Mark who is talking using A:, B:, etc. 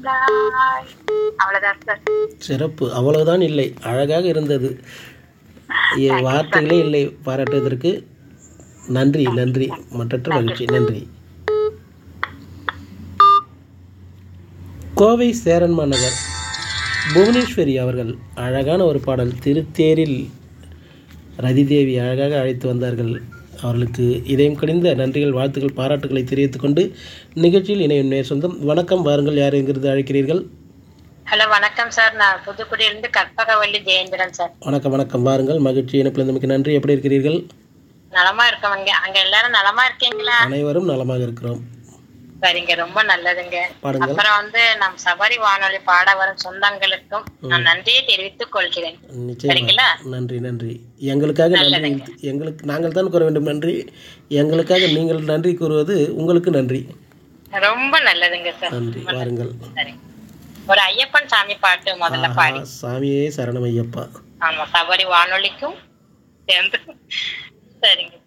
A: தந்தாய் அவ்வளவுதான் சார்
B: சிறப்பு அவ்வளவுதான் இல்லை அழகாக இருந்தது எ- வார்த்தைகளே இல்லை பாராட்டுவதற்கு நன்றி நன்றி மற்றற்ற மகிழ்ச்சி நன்றி கோவை சேரன்மா நகர் புவனேஸ்வரி அவர்கள் அழகான ஒரு பாடல் திருத்தேரில் ரதிதேவி அழகாக அழைத்து வந்தார்கள் அவர்களுக்கு இதயம் கடிந்த நன்றிகள் வாழ்த்துக்கள் பாராட்டுகளை தெரிவித்துக் கொண்டு நிகழ்ச்சியில் இணையும் நேர் சொந்தம் வணக்கம் வாருங்கள் யார் எங்கிருந்து அழைக்கிறீர்கள்
A: ஹலோ வணக்கம் சார் நான் புதுக்குடியிலிருந்து கற்பகவள்ளி ஜெயேந்திரன் சார்
B: வணக்கம் வணக்கம் வாருங்கள் மகிழ்ச்சி இணைப்பிலிருந்தமைக்கு நன்றி எப்படி இருக்கிறீர்கள்
A: நலமா இருக்கவங்க அங்க எல்லாரும் நலமா இருக்கீங்களா
B: அனைவரும் நலமாக இருக்கிறோம்
A: சரிங்க ரொம்ப நல்லதுங்க
B: பாடுங்கள்
A: அப்புறம் வந்து நம் சபரி வானொலி பாட வரும் சொந்தங்களுக்கும் நான் நன்றியை தெரிவித்துக் கொள்கிறேன்
B: நிச்சயமாக
A: சரிங்களா
B: நன்றி நன்றி எங்களுக்காக நன்றி எங்களுக்கு நாங்கள் தான் கூற வேண்டும் நன்றி எங்களுக்காக நீங்கள் நன்றி கூறுவது உங்களுக்கு நன்றி
A: ரொம்ப நல்லதுங்க சார்
B: நன்றி வாருங்கள்
A: சரி ஒரு ஐயப்பன் சாமி பாட்டு முதல்ல பாடி
B: ஆ, சாமியே சரணம் ஐயப்பா
A: ஆமா சபரி வானொலிக்கும் சேர்ந்து சரிங்க